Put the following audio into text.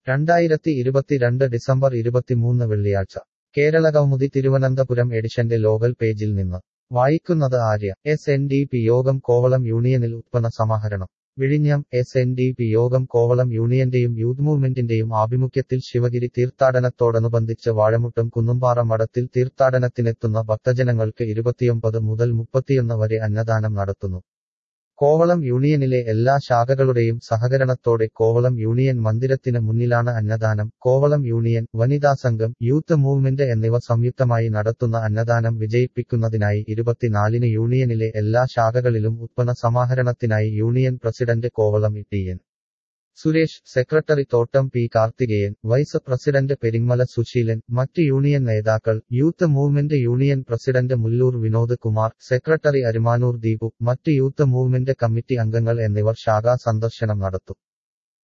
രണ്ടായിരത്തി ഇരുപത്തിരണ്ട് ഡിസംബർ ഇരുപത്തിമൂന്ന് വെള്ളിയാഴ്ച കേരളകൗമുദി തിരുവനന്തപുരം എഡിഷന്റെ ലോകൽ പേജിൽ നിന്ന് വായിക്കുന്നത് Arya S N D P Yogam Kovalam യൂണിയനിൽ ഉത്പന്ന സമാഹരണം വിഴിഞ്ഞം S N D P Yogam Kovalam യൂണിയന്റെയും youth മൂവ്മെന്റിന്റെയും ആഭിമുഖ്യത്തിൽ ശിവഗിരി തീർത്ഥാടനത്തോടനുബന്ധിച്ച് വാഴമുട്ടം കുന്നുംപാറ മഠത്തിൽ തീർത്ഥാടനത്തിനെത്തുന്ന ഭക്തജനങ്ങൾക്ക് ഇരുപത്തിയൊമ്പത് മുതൽ മുപ്പത്തിയൊന്ന് വരെ അന്നദാനം നടത്തുന്നു കോവളം യൂണിയനിലെ എല്ലാ ശാഖകളുടെയും സഹകരണത്തോടെ കോവളം യൂണിയൻ മന്ദിരത്തിന് മുന്നിലാണ് അന്നദാനം കോവളം യൂണിയൻ വനിതാ സംഘം യൂത്ത് മൂവ്മെന്റ് എന്നിവ സംയുക്തമായി നടത്തുന്ന അന്നദാനം വിജയിപ്പിക്കുന്നതിനായി ഇരുപത്തിനാലിന് യൂണിയനിലെ എല്ലാ ശാഖകളിലും ഉത്പന്ന സമാഹരണത്തിനായി union president Kovalam T N Suresh secretary Thottam P Karthikeyan vice president Peringamala Suseelan മറ്റ് യൂണിയൻ നേതാക്കൾ youth movement union president Mullur Vinod Kumar secretary Arimanoor Deepu മറ്റ് യൂത്ത് മൂവ്മെന്റ് കമ്മിറ്റി അംഗങ്ങൾ എന്നിവർ ശാഖാ സന്ദർശനം നടത്തും